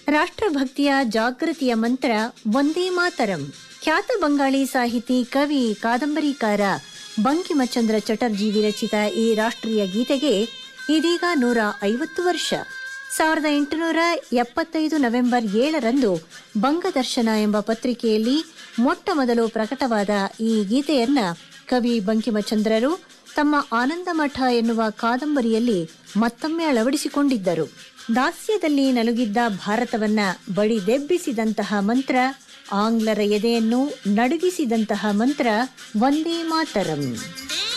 ರಾಷ್ಟ್ರಭಕ್ತಿಯ ಜಾಗೃತಿಯ ಮಂತ್ರ ಒಂದೇ ಮಾತರಂ ಖ್ಯಾತ ಬಂಗಾಳಿ ಸಾಹಿತಿ ಕವಿ ಕಾದಂಬರಿಕಾರ ಬಂಕಿಮಚಂದ್ರ ಚಟರ್ಜಿ ವಿರಚಿತ ಈ ರಾಷ್ಟ್ರೀಯ ಗೀತೆಗೆ ಇದೀಗ ನೂರ ಐವತ್ತು ವರ್ಷ ಸಾವಿರದ ಎಂಟುನೂರ ಎಪ್ಪತ್ತೈದು ನವೆಂಬರ್ ಏಳರಂದು ಬಂಗದರ್ಶನ ಎಂಬ ಪತ್ರಿಕೆಯಲ್ಲಿ ಮೊಟ್ಟ ಮೊದಲು ಪ್ರಕಟವಾದ ಈ ಗೀತೆಯನ್ನ ಕವಿ ಬಂಕಿಮಚಂದ್ರರು ತಮ್ಮ ಆನಂದಮಠ ಎನ್ನುವ ಕಾದಂಬರಿಯಲ್ಲಿ ಮತ್ತೊಮ್ಮೆ ಅಳವಡಿಸಿಕೊಂಡಿದ್ದರು ದಾಸ್ಯದಲ್ಲಿ ನಲುಗಿದ್ದ ಭಾರತವನ್ನ ಬಡಿದೆಬ್ಬಿಸಿದಂತಹ ಮಂತ್ರ ಆಂಗ್ಲರ ಎದೆಯನ್ನು ನಡುಗಿಸಿದಂತಹ ಮಂತ್ರ ವಂದೇ ಮಾತರಂ